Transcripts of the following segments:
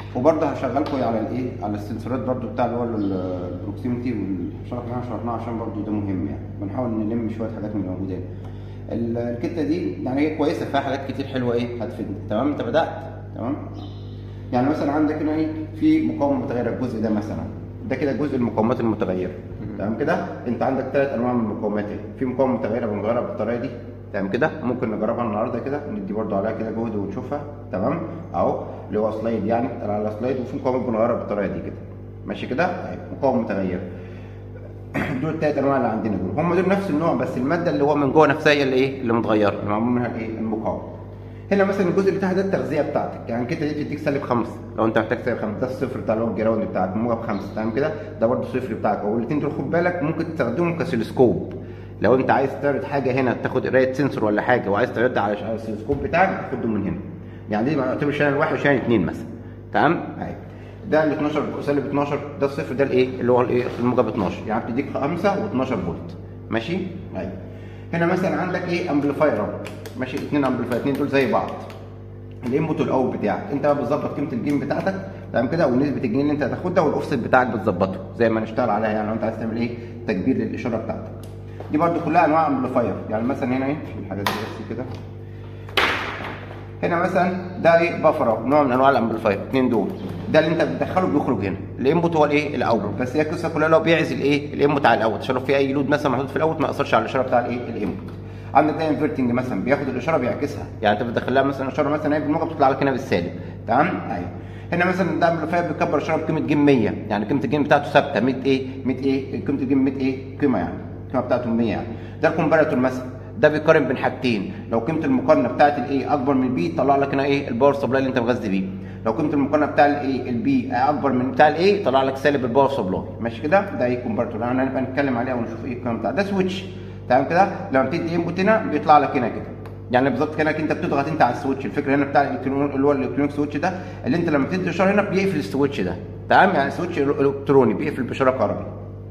وبرضه هشغلكم على الايه على السنسورات برضه بتاع اللي هو ال- البروكسيمتي والشرح اللي احنا شرحناه عشان برضه ده مهم يعني بنحاول نلم شويه حاجات من الموجوده هنا. ال- الكته دي يعني هي كويسه فيها حاجات كتير حلوه ايه هتفيدنا تمام انت بدات تمام يعني مثلا عندك هنا ايه في مقاومه متغيره الجزء ده مثلا ده كده جزء المقاومات المتغيره تمام كده انت عندك ثلاث انواع من المقاومات اهي في مقاومه متغيره بنغيرها بالطريقه دي تمام كده ممكن نجربها النهارده كده ندي برضو عليها كده جهد ونشوفها تمام اهو اللي هو سلايد يعني طلع على سلايد وفي مقاومه بنغيرها بالطريقه دي كده ماشي كده اهي مقاومه متغيره دول الثلاث انواع اللي عندنا دول هم دول نفس النوع بس الماده اللي هو من جوه نفسها هي اللي ايه اللي متغيره اللي معمول منها الايه المقاومه هنا مثلا الجزء اللي تحت ده التغذيه بتاعتك يعني كده دي بتديك سالب خمسه لو انت محتاج سالب خمسه ده الصفر بتاع اللي هو الجراوند بتاعك موجب خمسه تمام كده ده برده صفر بتاعك او الاثنين دول خد بالك ممكن تستخدمهم كسلسكوب لو انت عايز تعرض حاجه هنا تاخد قرايه سنسور ولا حاجه وعايز تعرضها على على السلسكوب بتاعك تاخده من هنا يعني دي يعتبر شانل واحد وشانل اثنين مثلا تمام اهي ده ال 12 سالب 12 ده الصفر ده الايه اللي هو الايه الموجب 12 يعني بتديك 5 و12 فولت ماشي ايوه هنا مثلا عندك ايه امبليفاير اهو ماشي اثنين امبليفاير اثنين دول زي بعض الانبوت والاوت بتاعك انت بقى بتظبط قيمه الجيم بتاعتك تمام كده ونسبه الجين اللي انت هتاخدها والاوفست بتاعك بتظبطه زي ما نشتغل عليها يعني لو انت عايز تعمل ايه تكبير للاشاره بتاعتك دي برده كلها انواع امبليفاير يعني مثلا هنا ايه الحاجات دي بس كده هنا مثلا ده ايه بفر اهو نوع من انواع الامبليفاير اثنين دول ده اللي انت بتدخله بيخرج هنا الانبوت هو الايه الاوت بس هي القصه كلها لو بيعزل ايه الانبوت على الاوت عشان لو في اي لود مثلا محطوط في الاوت ما ياثرش على الاشاره بتاع الايه الانبوت عندك ده انفرتنج مثلا بياخد الاشاره بيعكسها يعني انت بتدخل لها مثلا اشاره مثلا هي بالموجب بتطلع لك هنا بالسالب تمام ايوه هنا مثلا ده امبليفاير بيكبر الاشاره بقيمه جيم 100 يعني قيمه الجيم بتاعته ثابته 100 ايه 100 ايه قيمه الجيم 100 ايه قيمه يعني القيمه بتاعته 100 يعني ده الكومباراتور مثلا ده بيقارن بين حاجتين لو قيمه المقارنه بتاعت الايه اكبر من البي طلع لك هنا ايه الباور سبلاي اللي انت مغذي بيه لو قيمه المقارنه بتاع الايه البي اكبر من بتاع الايه طلع لك سالب الباور سبلاي ماشي كده ده ايه كومبارتور يعني هنبقى نتكلم عليها ونشوف ايه الكلام بتاع ده سويتش تمام كده لما بتدي انبوت هنا بيطلع لك هنا كده يعني بالظبط كانك انت بتضغط انت على السويتش الفكره هنا بتاع الالكترون اللي هو الالكترونيك سويتش ده اللي انت لما بتدي اشاره هنا بيقفل السويتش ده تمام يعني سويتش الكتروني بيقفل باشاره كهربائيه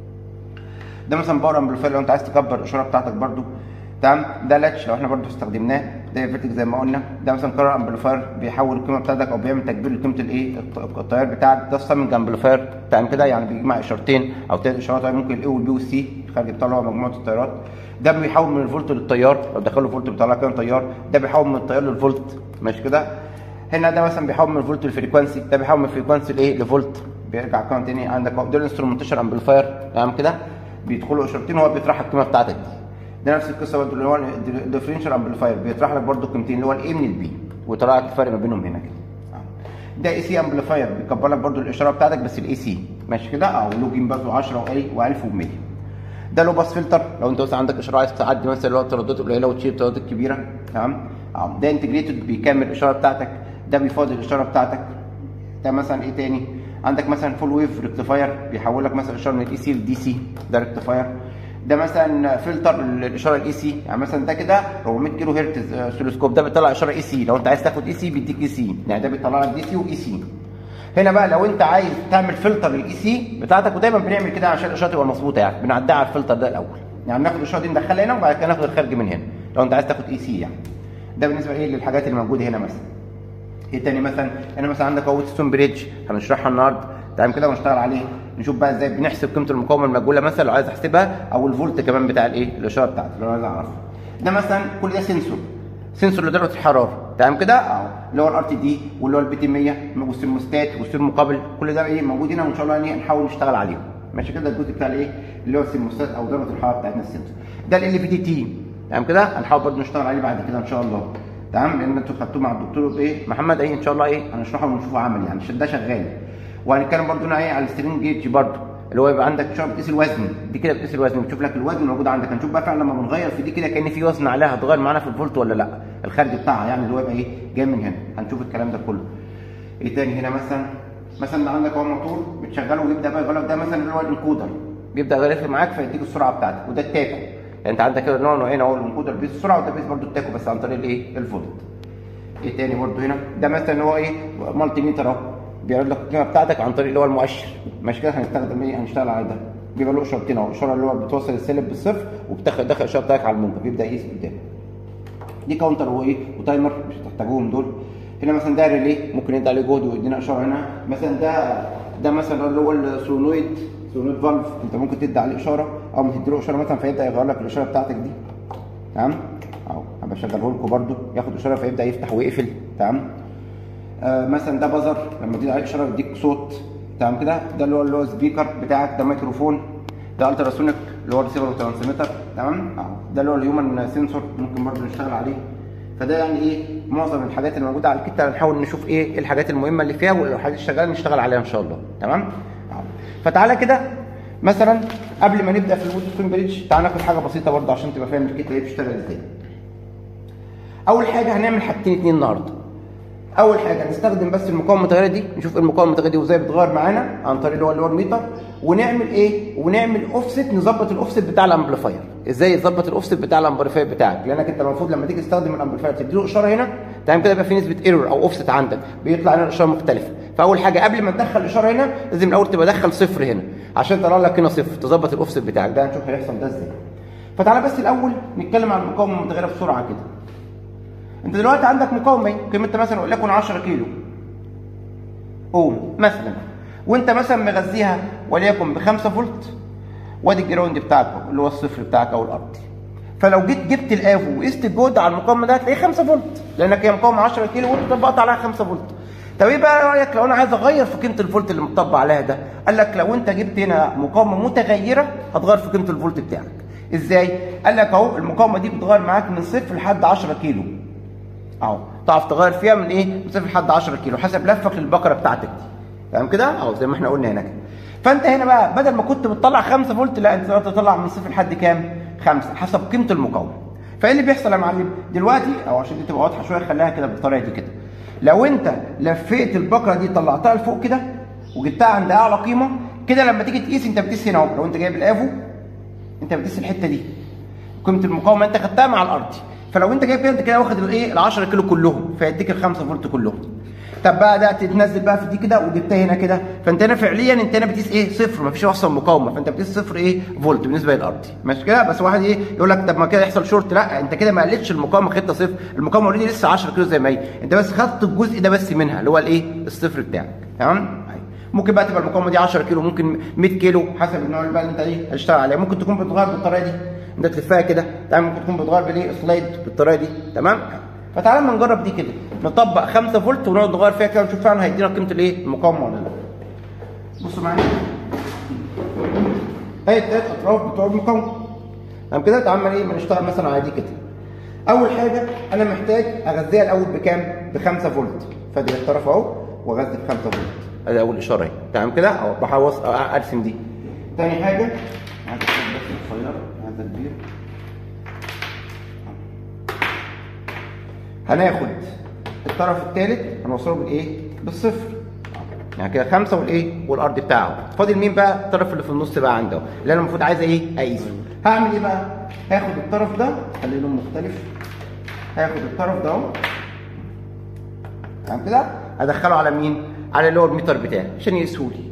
ده مثلا باور امبليفاير لو انت عايز تكبر الاشاره بتاعتك برده تمام ده لاتش لو احنا برده استخدمناه ده فيرتك زي ما قلنا ده مثلا كارر امبليفاير بيحول القيمه بتاعتك او بيعمل تكبير لقيمه الايه التيار بتاعك ده السامنج امبليفاير تمام كده يعني بيجمع اشارتين او ثلاث اشارات ممكن الاي والبي والسي الخارج بتاع اللي هو مجموعه التيارات ده بيحول من الفولت للتيار لو دخله فولت بيطلع لك كام تيار ده بيحول من التيار للفولت ماشي كده هنا ده مثلا بيحول من الفولت للفريكوانسي ده بيحول من الفريكوانسي لايه لفولت بيرجع كام تاني عندك دول انسترومنتيشن امبليفاير تمام كده بيدخلوا اشارتين وهو بيطرح القيمه بتاعتك دي ده نفس القصه برضه اللي هو الديفرنشال امبليفاير بيطرح لك برضه قيمتين اللي هو الاي من البي ويطلع لك الفرق ما بينهم هنا كده ده اي سي امبليفاير بيكبر لك برضه الاشاره بتاعتك بس الاي سي ماشي كده او له جيم باس 10 واي و1100 ده لو باس فلتر لو انت مثلا عندك اشاره عايز تعدي مثلا اللي هو الترددات القليله وتشيل الترددات الكبيره تمام ده انتجريتد بيكمل الاشاره بتاعتك ده بيفاضل الاشاره بتاعتك ده مثلا ايه تاني عندك مثلا فول ويف ريكتيفاير بيحول لك مثلا اشاره من الاي سي للدي سي ده ريكتيفاير ده مثلا فلتر الاشاره الاي سي يعني مثلا ده كده 400 كيلو هرتز سلوسكوب ده بيطلع اشاره اي سي لو انت عايز تاخد اي سي بيديك اي سي يعني ده بيطلع لك دي سي واي سي هنا بقى لو انت عايز تعمل فلتر للاي سي بتاعتك ودايما بنعمل كده عشان الاشاره تبقى مظبوطه يعني بنعديها على الفلتر ده الاول يعني ناخد الاشاره دي ندخلها هنا وبعد كده ناخد الخارج من هنا لو انت عايز تاخد اي سي يعني ده بالنسبه ايه للحاجات اللي موجوده هنا مثلا ايه تاني مثلا هنا مثلا عندك اهو ستون بريدج هنشرحها النهارده تمام كده ونشتغل عليه نشوف بقى ازاي بنحسب قيمه المقاومه المجهوله مثلا لو عايز احسبها او الفولت كمان بتاع الايه الاشاره بتاعتي اللي انا عايز اعرفها ده مثلا كل ده سنسور سنسور لدرجه الحراره تمام كده اهو اللي هو الار تي دي واللي هو البي تي 100 والسيرموستات والسير مقابل كل ده ايه موجود هنا وان شاء الله يعني نحاول نشتغل عليهم ماشي كده الجزء بتاع الايه اللي هو السيرموستات او درجه الحراره بتاعتنا السنسور ده ال في دي تي تمام كده هنحاول برضه نشتغل عليه بعد كده ان شاء الله تمام لان انتوا خدتوه مع الدكتور ايه محمد ايه ان شاء الله ايه هنشرحه ونشوفه عملي يعني عشان ده شغال وهنتكلم برضه هنا ايه على السترين جيج برضه اللي هو يبقى عندك شويه بتقيس الوزن دي كده بتقيس الوزن بتشوف لك الوزن الموجود عندك هنشوف بقى فعلا لما بنغير في دي كده كان في وزن عليها هتغير معانا في الفولت ولا لا الخارج بتاعها يعني اللي هو يبقى ايه جاي من هنا هنشوف الكلام ده كله ايه تاني هنا مثلا مثلا عندك اهو موتور بتشغله ويبدا بقى يقول لك ده مثلا اللي هو الانكودر بيبدا يغير معاك فيديك السرعه بتاعتك وده التاكو يعني انت عندك كده نوع نوعين اهو الانكودر بيقيس السرعه وده بيقيس برضه التاكو بس عن طريق الايه الفولت ايه تاني برضه هنا ده مثلا هو ايه مالتي ميتر اهو بيعرض لك القيمه بتاعتك عن طريق اللي هو المؤشر ماشي كده هنستخدم ايه هنشتغل على ده بيبقى له اشارتين اهو اشاره اللي هو بتوصل السالب بالصفر وبتدخل دخل اشاره بتاعك على الموجب بيبدا يقيس قدام دي كاونتر وايه وتايمر مش هتحتاجوهم دول هنا مثلا ده ريلي ممكن يدي عليه جهد ويدينا اشاره هنا مثلا ده ده مثلا اللي هو السولونويد سولونويد فالف انت ممكن تدي عليه اشاره او ما تديله اشاره مثلا فيبدا يغير لك الاشاره بتاعتك دي تمام اهو هبقى اشغله لكم برده ياخد اشاره فيبدا يفتح ويقفل تمام آه مثلا ده بزر لما تدي عليه اشاره يديك صوت تمام كده ده اللي هو اللي هو سبيكر بتاعك ده ميكروفون ده التراسونيك اللي هو ريسيفر وترانسميتر تمام اهو ده اللي هو الهيومن سنسور ممكن برضه نشتغل عليه فده يعني ايه معظم الحاجات اللي موجوده على الكتة هنحاول نشوف ايه الحاجات المهمه اللي فيها والحاجات اللي شغاله نشتغل عليها ان شاء الله تمام اهو فتعالى كده مثلا قبل ما نبدا في الوود بريدج تعالى ناخد حاجه بسيطه برضه عشان تبقى فاهم الكتة دي بتشتغل ازاي اول حاجه هنعمل حاجتين اتنين النهارده اول حاجه هنستخدم بس المقاومه المتغيره دي نشوف المقاومه المتغيره دي وازاي بتغير معانا عن طريق اللي هو اللي هو الميتر ونعمل ايه ونعمل اوفست نظبط الاوفست بتاع الامبليفاير ازاي تظبط الاوفست بتاع الامبليفاير بتاعك لانك انت المفروض لما تيجي تستخدم الامبليفاير تديله اشاره هنا تمام كده يبقى في نسبه ايرور او اوفست عندك بيطلع هنا الاشاره مختلفه فاول حاجه قبل ما تدخل اشاره هنا لازم الاول تبقى دخل صفر هنا عشان تطلع لك هنا صفر تظبط الاوفست بتاعك ده هنشوف هيحصل ده ازاي فتعالى بس الاول نتكلم عن المقاومه المتغيره بسرعه كده انت دلوقتي عندك مقاومه قيمتها مثلا وليكن 10 كيلو اوم مثلا وانت مثلا مغذيها وليكن ب 5 فولت وادي الجراوند بتاعك اللي هو الصفر بتاعك او الارضي فلو جيت جبت الافو وقست الجهد على المقاومه ده هتلاقيه 5 فولت لانك هي مقاومه 10 كيلو وانت طبقت عليها 5 فولت طب ايه بقى رايك لو انا عايز اغير في قيمه الفولت اللي مطبق عليها ده قال لك لو انت جبت هنا مقاومه متغيره هتغير في قيمه الفولت بتاعك ازاي قال لك اهو المقاومه دي بتغير معاك من صفر لحد 10 كيلو اهو تعرف تغير فيها من ايه من صفر لحد 10 كيلو حسب لفك للبقره بتاعتك دي تمام كده اهو زي ما احنا قلنا هنا كده فانت هنا بقى بدل ما كنت بتطلع 5 فولت لا انت دلوقتي تطلع من صفر لحد كام 5 حسب قيمه المقاومه فايه اللي بيحصل يا معلم دلوقتي او عشان دي تبقى واضحه شويه خليها كده بالطريقه دي كده لو انت لفيت البقره دي طلعتها لفوق كده وجبتها عند اعلى قيمه كده لما تيجي تقيس انت بتقيس هنا اهو لو انت جايب الافو انت بتقيس الحته دي قيمه المقاومه انت خدتها مع الارضي فلو انت جايب كده انت كده واخد الايه ال 10 كيلو كلهم فيديك ال 5 فولت كلهم طب بقى ده تتنزل بقى في دي كده وجبتها هنا كده فانت هنا فعليا انت هنا بتقيس ايه صفر مفيش اصلا مقاومه فانت بتقيس صفر ايه فولت بالنسبه للارضي ماشي كده بس واحد ايه يقول لك طب ما كده يحصل شورت لا انت كده ما قلتش المقاومه خدتها صفر المقاومه اوريدي لسه 10 كيلو زي ما هي انت بس خدت الجزء ده بس منها اللي هو الايه الصفر بتاعك تمام ممكن بقى تبقى المقاومه دي 10 كيلو ممكن 100 كيلو حسب النوع اللي بقى اللي انت ايه هتشتغل عليه ممكن تكون بتغير بالطريقه دي انت تلفها كده تمام ممكن تكون بتغير بالايه سلايد بالطريقه دي تمام فتعالى اما نجرب دي كده نطبق 5 فولت ونقعد نغير فيها كده ونشوف فعلا هيدينا قيمه الايه المقاومه ولا لا بصوا معايا هي التلات اطراف بتوع المقاومه تمام كده تعالى ايه ما نشتغل مثلا على دي كده اول حاجه انا محتاج اغذيها الاول بكام ب 5 فولت فادي الطرف اهو واغذي ب 5 فولت ادي اول اشاره اهي تمام كده اهو بحاول ارسم دي تاني حاجه عايز بس صغيره هذا كبير هناخد الطرف الثالث هنوصله بالايه بالصفر يعني كده خمسة والايه والارض بتاعه فاضل مين بقى الطرف اللي في النص بقى عنده اللي انا المفروض عايز ايه اقيسه هعمل ايه بقى هاخد الطرف ده خليه لون مختلف هاخد الطرف ده اهو تمام كده ادخله على مين على اللي هو الميتر بتاعي عشان يقيسه لي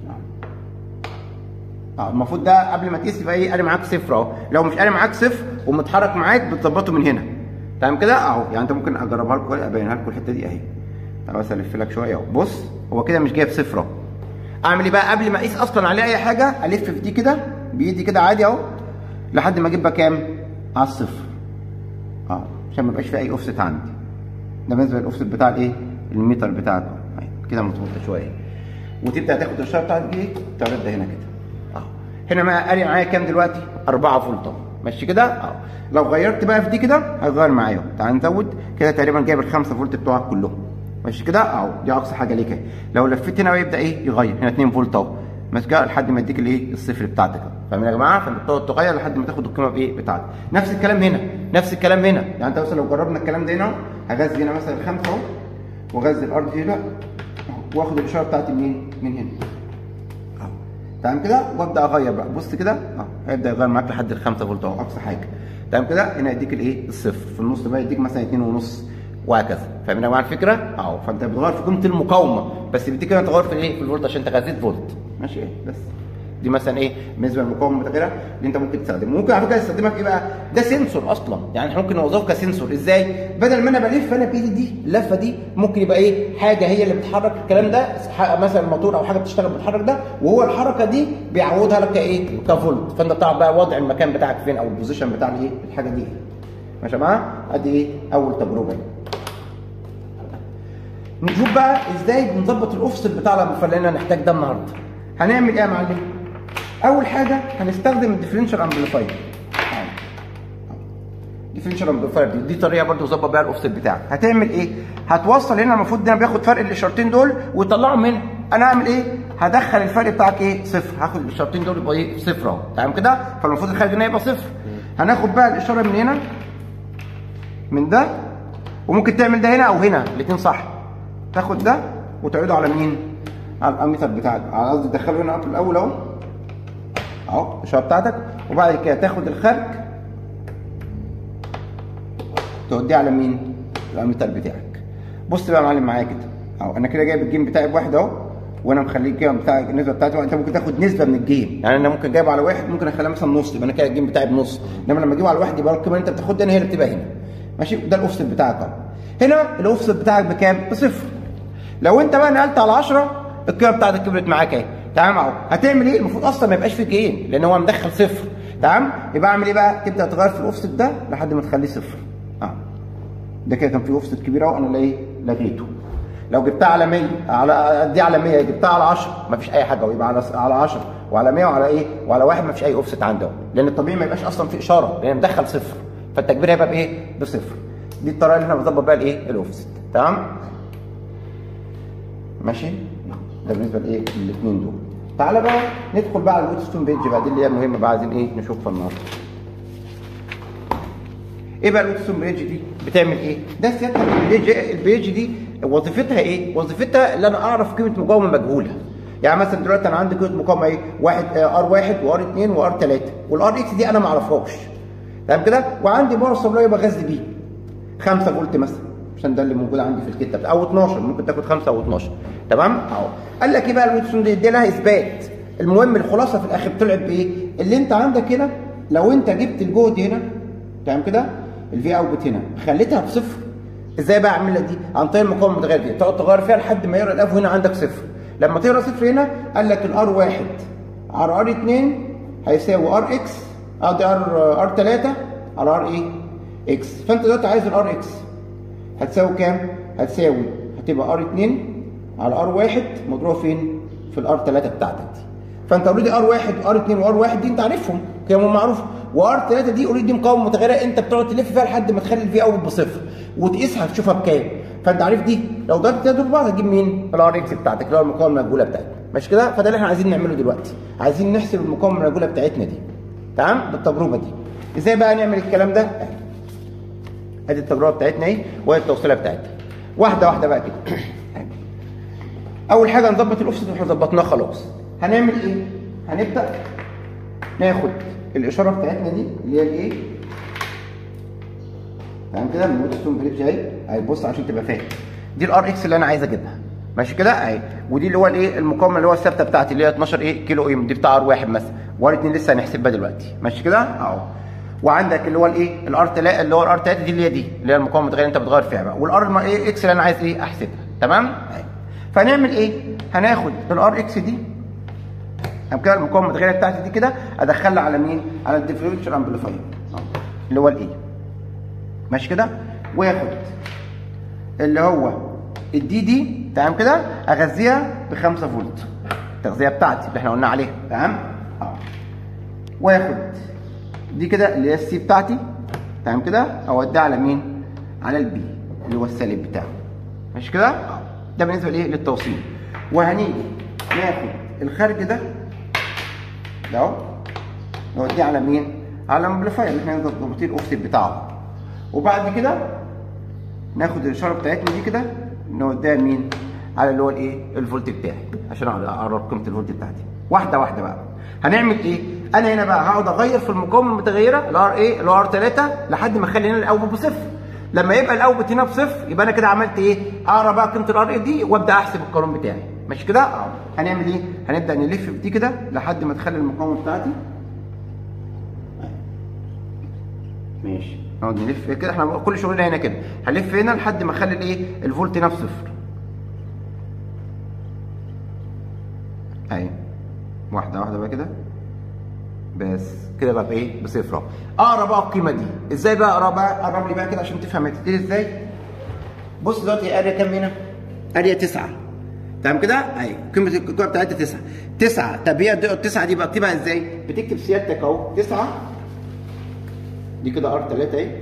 اه المفروض ده قبل ما تقيس يبقى ايه قاري معاك صفر اهو لو مش قاري معاك صفر ومتحرك معاك بتظبطه من هنا تمام كده اهو يعني انت ممكن اجربها لكم ابينها لكم الحته دي اهي تعالى بس الف لك شويه اهو بص هو كده مش جايب صفر اهو اعمل ايه بقى قبل ما اقيس اصلا عليه اي حاجه الف في دي كده بايدي كده عادي اهو لحد ما اجيب بقى كام على الصفر اه عشان ما يبقاش في اي اوفست عندي ده بالنسبه للاوفست بتاع الايه الميتر بتاعك اهي كده مظبوطه شويه وتبدا تاخد الاشاره بتاعت دي تعرض ده هنا كده اهو هنا ما قاري معايا كام دلوقتي 4 فولت اهو ماشي كده اهو لو غيرت بقى في دي كده هيغير معايا تعال نزود كده تقريبا جايب ال 5 فولت بتوعك كلهم ماشي كده اهو دي اقصى حاجه ليك اهي لو لفيت هنا يبدا ايه يغير هنا 2 فولت اهو ماشي كده لحد ما يديك الايه الصفر بتاعتك فاهمين يا جماعه فانت بتقعد تغير لحد ما تاخد القيمه بايه بتاعتك نفس الكلام هنا نفس الكلام هنا يعني انت مثلا لو جربنا الكلام ده هنا هغذي هنا مثلا خمسه اهو واغذي الارض هنا واخد الاشاره بتاعتي منين من هنا اهو تمام كده وابدا اغير بقى بص كده اهو هيبدا يغير معاك لحد ال 5 فولت اهو اقصى حاجه تمام كده هنا يديك الايه الصفر في النص بقى يديك مثلا 2 ونص وهكذا فاهمين يا جماعه الفكره اهو فانت بتغير في قيمه المقاومه بس بيديك هنا تغير في الايه في الفولت عشان انت غذيت فولت ماشي ايه بس دي مثلا ايه بالنسبه للمقاومه المتغيره اللي انت ممكن تستخدمه ممكن على فكره تستخدمها في ايه بقى ده سنسور اصلا يعني احنا ممكن نوظفه كسنسور ازاي بدل ما انا بلف انا بايدي دي اللفه دي ممكن يبقى ايه حاجه هي اللي بتحرك الكلام ده ح- مثلا الموتور او حاجه بتشتغل بالحرك ده وهو الحركه دي بيعودها لك كايه كفولت فانت بتعرف بقى وضع المكان بتاعك فين او البوزيشن بتاع الايه الحاجه دي ماشي يا جماعه ادي ايه اول تجربه يعني. نشوف بقى ازاي بنظبط الاوفست بتاع لما لان هنحتاج ده النهارده هنعمل ايه يا معلم اول حاجه هنستخدم الديفرنشال امبليفاير ديفرنشال امبليفاير دي دي طريقه برضو تظبط بيها الاوفست بتاعك هتعمل ايه هتوصل هنا المفروض ده بياخد فرق الاشارتين دول ويطلعهم من انا اعمل ايه هدخل الفرق بتاعك ايه صفر هاخد الاشارتين دول يبقى ايه صفر اهو تمام كده فالمفروض الخارج هنا يبقى صفر هناخد بقى الاشاره من هنا من ده وممكن تعمل ده هنا او هنا الاثنين صح تاخد ده وتعيده على مين على الاميتر بتاعك على قصدي تدخله هنا في الاول اهو اهو الاشاره بتاعتك وبعد كده تاخد الخارج توديه على مين الاميتر بتاعك بص بقى يا معلم معايا كده اهو انا كده جايب الجيم بتاعي بواحد اهو وانا مخليه الجيم بتاع النسبه بتاعته انت ممكن تاخد نسبه من الجيم يعني انا ممكن جايبه على واحد ممكن اخليها مثلا نص يبقى انا كده الجيم بتاعي بنص انما لما اجيبه على واحد يبقى القيمه اللي انت بتاخدها هنا هي اللي بتبقى هنا ماشي ده الاوفست بتاعك اهو هنا الاوفست بتاعك بكام بصفر لو انت بقى نقلت على 10 القيمه بتاعتك كبرت معاك اهي تمام اهو هتعمل ايه المفروض اصلا ما يبقاش فيه جين لان هو مدخل صفر تمام يبقى اعمل ايه بقى تبدا تغير في الاوفست ده لحد ما تخليه صفر اه ده كده كان في اوفست كبير اهو انا ايه لغيته لو جبتها على 100 على دي على 100 جبتها على 10 مفيش اي حاجه ويبقى على على 10 وعلى 100 وعلى ايه وعلى واحد مفيش اي اوفست عنده لان الطبيعي ما يبقاش اصلا في اشاره لان مدخل صفر فالتكبير هيبقى بايه بصفر دي الطريقه اللي احنا بنظبط بيها الايه الاوفست تمام ماشي ده بالنسبه لايه الاثنين دول تعالى بقى ندخل بقى على الويتستون بيج بقى دي اللي هي المهمه بقى عايزين ايه نشوفها النهارده ايه بقى الويتستون بيج دي بتعمل ايه ده سيادتك البيج البيج دي وظيفتها ايه وظيفتها ان انا اعرف قيمه مقاومه مجهوله يعني مثلا دلوقتي انا عندي قيمه مقاومه ايه واحد ار واحد وار اثنين وار ثلاثه والار اكس دي انا ما اعرفهاش تمام كده وعندي باور سبلاي بغذي بيه 5 فولت مثلا عشان ده اللي موجود عندي في الكتاب او 12 ممكن تاخد 5 او 12 تمام اهو قال لك ايه بقى الويتسون دي دي لها اثبات المهم الخلاصه في الاخر طلعت بايه اللي انت عندك هنا لو انت جبت الجهد هنا تمام كده الفي اوتبوت هنا خليتها بصفر ازاي بقى اعمل لك دي عن طريق المقاومه المتغيره دي تقعد تغير فيها لحد ما يقرا الاف هنا عندك صفر لما تقرا صفر هنا قال لك الار واحد على ار 2 هيساوي ار اكس ادي ار ار 3 على ار ايه اكس فانت دلوقتي عايز الار اكس هتساوي كام هتساوي هتبقى ار 2 على ار 1 مضروبه فين في الار 3 بتاعتك دي فانت اوريدي ار 1 ار 2 وار 1 دي انت عارفهم قيمهم معروفه وار 3 دي اوريدي مقاومه متغيره انت بتقعد تلف فيها لحد ما تخلي الفي اوت بصفر وتقيسها تشوفها بكام فانت عارف دي لو ضربت كده دول بعض هتجيب مين الار اكس بتاعتك اللي هو المقاومه المجهوله بتاعتك ماشي كده فده اللي احنا عايزين نعمله دلوقتي عايزين نحسب المقاومه المجهوله بتاعتنا دي تمام بالتجربه دي ازاي بقى نعمل الكلام ده ادي التجربه بتاعتنا اهي وهي التوصيله بتاعتنا واحده واحده بقى كده اول حاجه نظبط الاوفست احنا ظبطناه خلاص هنعمل ايه هنبدا ناخد الاشاره بتاعتنا دي اللي هي الايه تمام كده من ويتستون بريدج اهي اهي بص عشان تبقى فاهم دي الار اكس اللي انا عايز اجيبها ماشي كده اهي ودي اللي هو الايه المقاومه اللي هو الثابته بتاعتي اللي هي 12 ايه كيلو ايه دي بتاع ار واحد مثلا وار 2 لسه هنحسبها دلوقتي ماشي كده اهو وعندك اللي هو الايه الار 3 اللي هو الار 3 دي اللي هي دي اللي هي المقاومه المتغيره انت بتغير فيها بقى والار ايه اكس اللي انا عايز ايه احسبها تمام اهي فهنعمل ايه هناخد الار اكس دي تمام كده المقاومه المتغيره بتاعتي دي كده ادخلها على مين على الديفرنشال امبليفاير اللي هو الايه ماشي كده واخد اللي هو الدي دي تمام كده اغذيها ب 5 فولت التغذيه بتاعتي اللي احنا قلنا عليها تمام اه واخد دي كده اللي هي السي بتاعتي تمام كده اوديها على مين على البي اللي هو السالب بتاعه ماشي كده اه ده بالنسبه لايه للتوصيل وهنيجي ناخد الخارج ده ده اهو نوديه على مين على الامبليفاير اللي احنا ظابطين الاوفست بتاعه وبعد كده ناخد الاشاره بتاعتنا دي كده نوديها مين على اللي هو الايه الفولت بتاعي عشان اعرف قيمه الفولت بتاعتي واحده واحده بقى هنعمل ايه انا هنا بقى هقعد اغير في المقاومه المتغيره الار ايه اللي هو ار 3 لحد ما اخلي هنا الاوتبوت بصفر لما يبقى الاوتبوت هنا بصفر يبقى انا كده عملت ايه اقرا بقى قيمه الار اي دي وابدا احسب القانون بتاعي ماشي كده اهو هنعمل ايه هنبدا نلف في دي كده لحد ما تخلي المقاومه بتاعتي ماشي نقعد نلف كده احنا كل شغلنا هنا كده هنلف هنا لحد ما اخلي الايه الفولت نفس صفر اهي واحده واحده بقى كده بس كده بقى بايه بصفر اهو اقرا بقى القيمه دي ازاي بقى اقرا بقى قرب لي بقى كده عشان تفهم هتبتدي ازاي بص دلوقتي اريا كام هنا اريا 9 تمام كده اهي قيمه القيمه بتاعتها 9 9 طب هي التسعه دي بقى بكتبها ازاي بتكتب سيادتك اهو 9 دي كده ار 3 اهي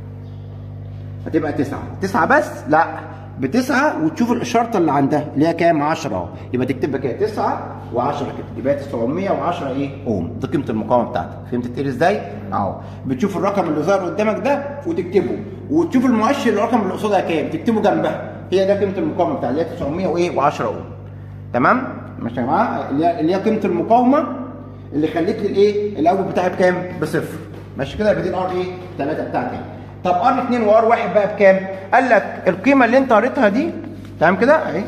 هتبقى 9 9 بس لا بتسعة وتشوف الشرطة اللي عندها اللي هي كام 10 اهو يبقى تكتب كده 9 و10 كده يبقى 910 ايه اوم دي قيمة المقاومة بتاعتك فهمت تقول ازاي؟ اهو بتشوف الرقم اللي ظاهر قدامك ده وتكتبه وتشوف المؤشر الرقم اللي قصادها كام تكتبه جنبها هي ده قيمة المقاومة بتاعتها اللي هي 900 وايه و10 اوم تمام؟ ماشي يا جماعة اللي هي اللي هي قيمة المقاومة اللي خلت لي الايه؟ الاوت بتاعي بكام؟ بصفر ماشي كده يبقى دي الار ايه 3 بتاعتي طب ار 2 وار 1 بقى بكام قال لك القيمه اللي انت قريتها دي تمام كده اهي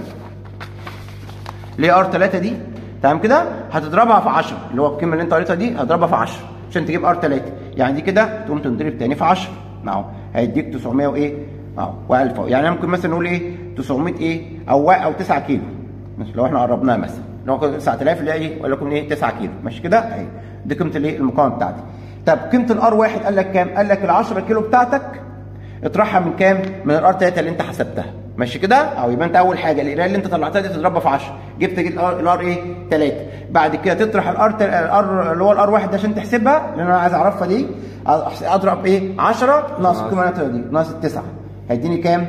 اللي هي ار 3 دي تمام كده هتضربها في 10 اللي هو القيمه اللي انت قريتها دي هتضربها في 10 عشان تجيب ار 3 يعني دي كده تقوم تنضرب تاني في 10 اهو هيديك 900 وايه اهو و1000 يعني ممكن مثلا نقول ايه 900 ايه او او 9 كيلو ماشي لو احنا قربناها مثلا لو كده 9000 اللي هي ايه ولا لكم ايه 9 كيلو ماشي كده اهي دي قيمه الايه المقاومه بتاعتي طب قيمه الار واحد قال لك كام؟ قال لك ال 10 كيلو بتاعتك اطرحها من كام؟ من الار 3 اللي انت حسبتها ماشي كده؟ او يبقى انت اول حاجه القرايه اللي انت طلعتها دي تضربها في 10 جبت الار ايه؟ 3 بعد كده تطرح الار الار اللي هو الار واحد ده عشان تحسبها لان انا عايز اعرفها دي اضرب ايه؟ 10 ناقص القيمه دي ناقص التسعه هيديني كام؟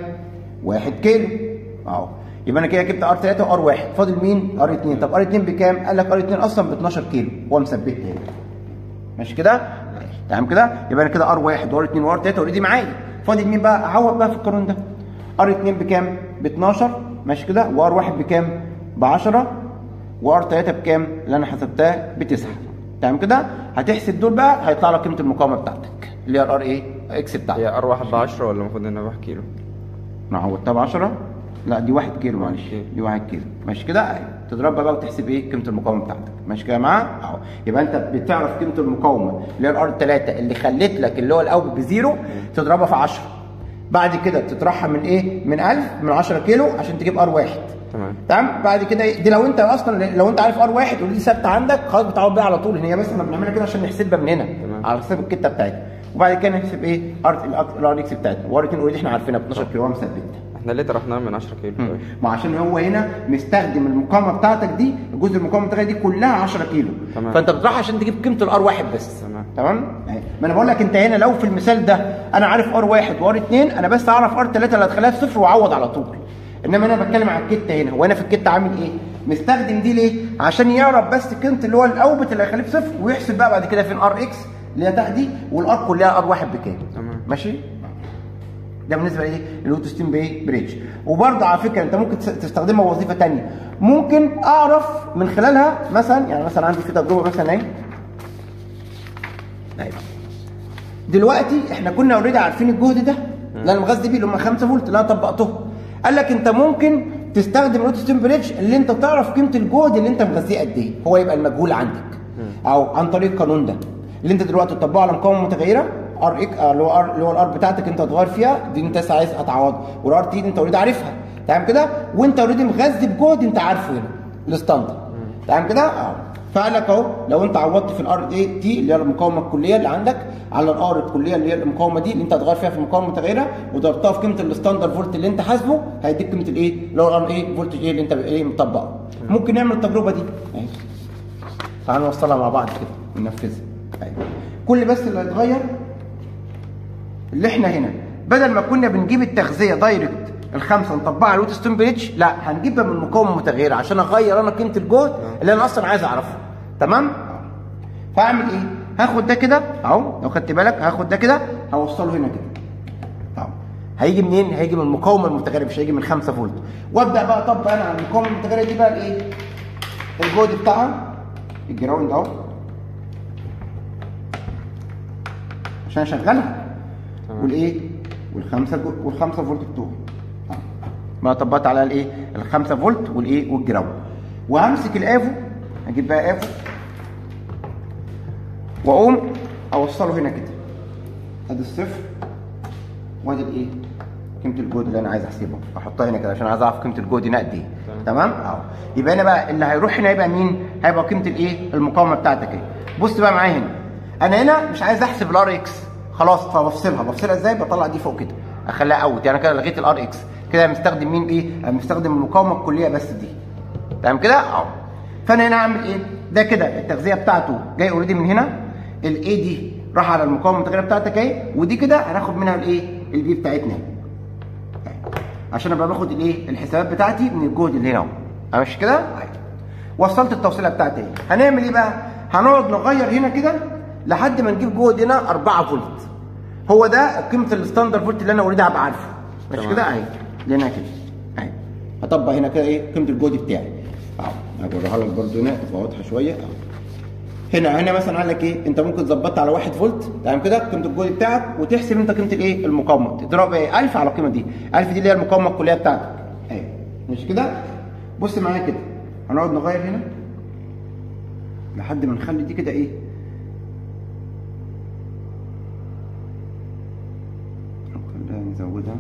1 كيلو اهو يبقى انا كده جبت ار 3 وار 1 فاضل مين؟ ار 2 طب ار 2 بكام؟ قال لك ار 2 اصلا ب 12 كيلو هو مثبتها هنا ماشي كده تمام كده يبقى انا كده ار 1 وار 2 وار 3 اوريدي معايا فاضل مين بقى اعوض بقى في القانون ده ار 2 بكام ب 12 ماشي كده وار 1 بكام ب 10 وار 3 بكام اللي انا حسبتها ب 9 تمام كده هتحسب دول بقى هيطلع لك قيمه المقاومه بتاعتك اللي هي الار ايه اكس بتاعتك هي ار واحد ب 10 ولا المفروض انها 1 كيلو؟ انا عوضتها ب 10 لا دي 1 كيلو معلش دي 1 كيلو ماشي كده اهي تضربها بقى وتحسب ايه قيمه المقاومه بتاعتك ماشي كده يا جماعه اهو يبقى انت بتعرف قيمه المقاومه اللي هي الار 3 اللي خلت لك اللي هو الاوت بزيرو تضربها في 10 بعد كده تطرحها من ايه من 1000 من 10 كيلو عشان تجيب ار 1 تمام تمام بعد كده دي لو انت اصلا لو انت عارف ار 1 ودي ثابته عندك خلاص بتعوض بيها على طول هي بس احنا بنعملها كده عشان نحسبها من هنا تمام. على حساب الكته بتاعتنا وبعد كده نحسب ايه ار الار اكس بتاعتنا وار 2 اوريدي احنا عارفينها ب 12 كيلو هو مثبتها احنا ليه طرحناها من 10 كيلو طيب؟ ما عشان هو هنا مستخدم المقاومه بتاعتك دي الجزء المقاومه بتاعتك دي كلها 10 كيلو تمام. فانت بتروح عشان تجيب قيمه الار واحد بس تمام. تمام يعني ما انا بقول لك انت هنا لو في المثال ده انا عارف ار واحد وار اتنين انا بس اعرف ار 3 اللي هتخليها صفر واعوض على طول انما انا بتكلم على الكته هنا وانا في الكته عامل ايه مستخدم دي ليه عشان يعرف بس قيمه اللي هو الاوبت اللي هيخليه بصفر ويحسب بقى بعد كده فين ار اكس اللي هي تحت دي والار كلها ار واحد بكام تمام. ماشي ده بالنسبه لايه الاوتو ستيم بايه بريدج وبرضه على فكره انت ممكن تس- تستخدمها وظيفه ثانيه ممكن اعرف من خلالها مثلا يعني مثلا عندي في تجربه مثلا اهي أهي. دلوقتي احنا كنا اوريدي عارفين الجهد ده اللي انا مغذي بيه اللي هم 5 فولت اللي انا طبقته قال لك انت ممكن تستخدم الاوتو ستيم بريدج اللي انت تعرف قيمه الجهد اللي انت مغذيه قد ايه هو يبقى المجهول عندك او عن طريق القانون ده اللي انت دلوقتي تطبقه على مقاومه متغيره ار اك اللي هو ار اللي هو الار بتاعتك انت هتغير فيها دي انت لسه عايز هتعوضها والار تي دي انت اوريدي عارفها تمام كده وانت اوريدي مغذي بجهد انت عارفه هنا الستاندرد تمام كده اه فقال لك اهو لو انت عوضت في الار اي تي اللي هي المقاومه الكليه اللي عندك على الار الكليه اللي هي المقاومه دي اللي انت هتغير فيها في المقاومه المتغيره وضربتها في قيمه الستاندرد فولت اللي انت حاسبه هيديك قيمه الايه اللي هو الار اي فولتج ايه اللي انت ايه مطبقه ممكن نعمل التجربه دي اهي تعال نوصلها مع بعض كده وننفذها ايوه كل بس اللي هيتغير اللي احنا هنا بدل ما كنا بنجيب التغذيه دايركت الخمسه نطبقها على الويت ستون بريدج لا هنجيبها من مقاومه متغيره عشان اغير انا قيمه الجهد اللي انا اصلا عايز اعرفها تمام فاعمل ايه هاخد ده كده اهو لو خدت بالك هاخد ده كده هوصله هنا كده اهو هيجي منين هيجي من المقاومه المتغيره مش هيجي من 5 فولت وابدا بقى اطبق انا على المقاومه المتغيره دي بقى الايه الجهد بتاعها الجراوند اهو عشان اشغلها تمام. والايه والخمسه جو- والخمسه فولت بتوعي آه. ما طبقت على الايه ال 5 فولت والايه والجراوند وهمسك الافو اجيب بقى افو واقوم اوصله هنا كده ادي الصفر وادي الايه قيمه الجهد اللي انا عايز احسبه احطها هنا كده عشان عايز اعرف قيمه الجهد هنا قد ايه تمام اهو يبقى هنا بقى اللي هيروح هنا يبقى مين هيبقى قيمه الايه المقاومه بتاعتك ايه بص بقى معايا هنا انا هنا مش عايز احسب الار اكس خلاص فبفصلها بفصلها ازاي بطلع دي فوق كده اخليها اوت يعني كده لغيت الار اكس كده مستخدم مين ايه انا مستخدم المقاومه الكليه بس دي تمام كده اهو فانا هنا هعمل ايه ده كده التغذيه بتاعته جاي اوريدي من هنا الاي دي راح على المقاومه المتغيره بتاعتك اهي ودي كده هناخد منها الايه البي بتاعتنا عشان ابقى باخد الايه الحسابات بتاعتي من الجهد اللي هنا اهو ماشي كده أهي. وصلت التوصيله بتاعتي اهي هنعمل ايه بقى هنقعد نغير هنا كده لحد ما نجيب جهد هنا 4 فولت هو ده قيمه الستاندر فولت اللي انا اوريدي هبقى عارفه ماشي تمام. كده اهي هنا كده اهي هطبق هنا كده ايه قيمه الجهد بتاعي اهو هوريها لك برده هنا تبقى واضحه شويه اهو هنا هنا مثلا قال لك ايه انت ممكن تظبطها على 1 فولت تمام كده قيمه الجهد بتاعك وتحسب انت قيمه الايه المقاومه تضرب ايه 1000 على القيمه دي 1000 دي اللي هي المقاومه الكليه بتاعتك اهي مش كده بص معايا كده هنقعد نغير هنا لحد ما نخلي دي كده ايه خلينا نزودها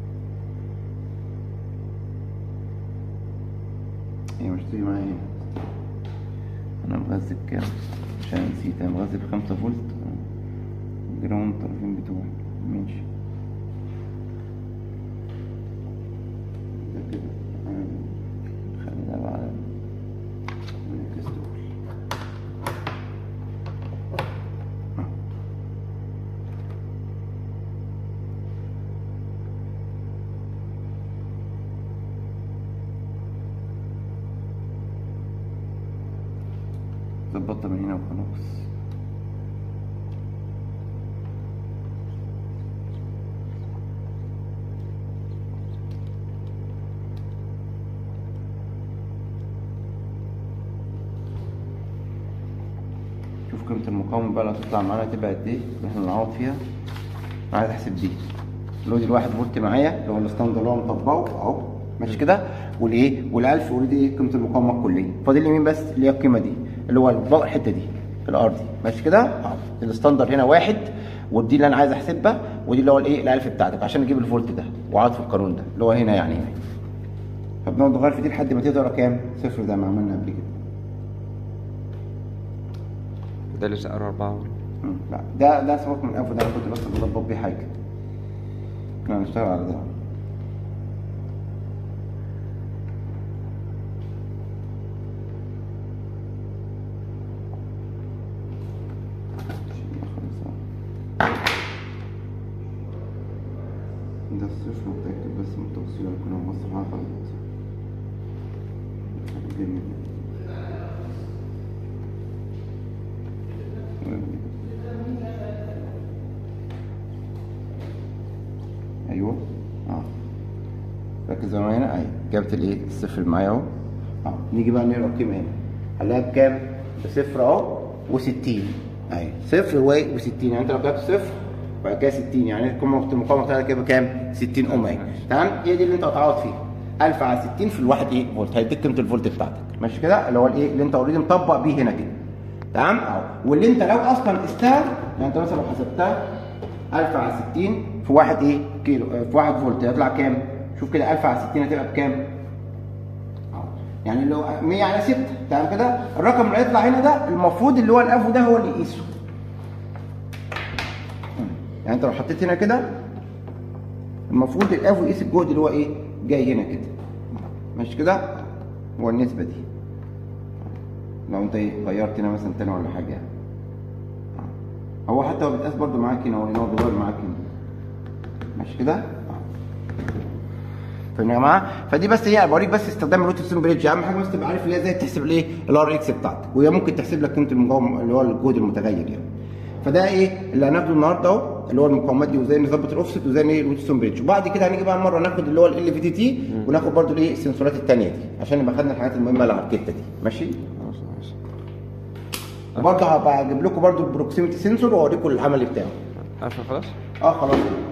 هي مش تيجي معايا هنا انا مغذي بكام عشان نسيت انا مغذي بخمسة فولت جراوند الطرفين بتوعي ماشي ده كده آه، خلينا بقى على نركز دول آه. ظبطت من هنا وخلاص شوف قيمة المقاومة بقى لو تطلع معانا تبقى قد ايه اللي احنا نعوض فيها انا عايز احسب دي اللود الواحد فولت معايا اللي هو الستاند اللي هو مطبقه اهو ماشي كده والايه وال1000 اوريدي ايه قيمة المقاومة الكلية فاضل لي مين بس اللي هي القيمة دي اللي هو الب- الحتة دي الار دي ماشي كده اهو الستاندر هنا واحد ودي اللي انا عايز احسبها ودي اللي هو الايه ال1000 بتاعتك عشان اجيب الفولت ده واقعد في القانون ده اللي هو هنا يعني هنا فبنقعد نغير في دي لحد ما تقدر كام صفر زي ما عملنا قبل كده ده اللي سعره 4 مم. لا ده ده سبق من انفو ده انا كنت بس بظبط بيه حاجه احنا هنشتغل على ده ده الصفر متأكد بس من التوصيل كنا موصلها غلط جميل ايوه اه ركز معايا هنا ايوه جابت الايه الصفر معايا اهو اه نيجي بقى نقرا القيمه هنا هنلاقيها بكام بصفر اهو و60 ايوه صفر و 60 يعني انت لو جبت صفر وبعد كده 60 يعني القيمه المقاومه بتاعتك كده بكام 60 اوم اهي تمام هي دي اللي انت هتعوض فيها 1000 على 60 في الواحد ايه فولت هيديك قيمه الفولت بتاعتك ماشي كده اللي هو الايه اللي انت اوريدي مطبق بيه هنا كده تمام اهو واللي انت لو اصلا قستها يعني انت مثلا لو حسبتها 1000 على 60 في واحد ايه كيلو آه، في واحد فولت هيطلع كام شوف كده 1000 على 60 هتبقى بكام أهو. يعني اللي هو 100 على 6 تمام كده الرقم اللي هيطلع هنا ده المفروض اللي هو الافو ده هو اللي يقيسه يعني انت لو حطيت هنا كده المفروض الافو يقيس الجهد اللي هو ايه جاي هنا كده ماشي كده هو النسبه دي لو انت ايه غيرت هنا مثلا تاني ولا حاجه يعني. هو حتى هو بيتقاس برضه معاك هنا هو هنا هو بيغير معاك هنا ماشي كده فاهمين يا جماعه فدي بس هي بوريك بس استخدام الروتين بريدج اهم حاجه بس تبقى عارف اللي هي ازاي تحسب الايه الار اكس بتاعتك وهي ممكن تحسب لك قيمه المقاومه اللي هو الجهد المتغير يعني فده ايه اللي هناخده النهارده اهو اللي هو المقاومات دي وازاي نظبط الاوفست وازاي ايه الروتين بريدج وبعد كده هنيجي بقى مره ناخد اللي هو ال في دي تي وناخد برضه الايه السنسورات الثانيه دي عشان نبقى خدنا الحاجات المهمه اللي على الكته دي ماشي خلاص ماشي وبرضه هبقى اجيب لكم برضه البروكسيميتي سنسور واوريكم العملي بتاعه عارفه خلاص اه خلاص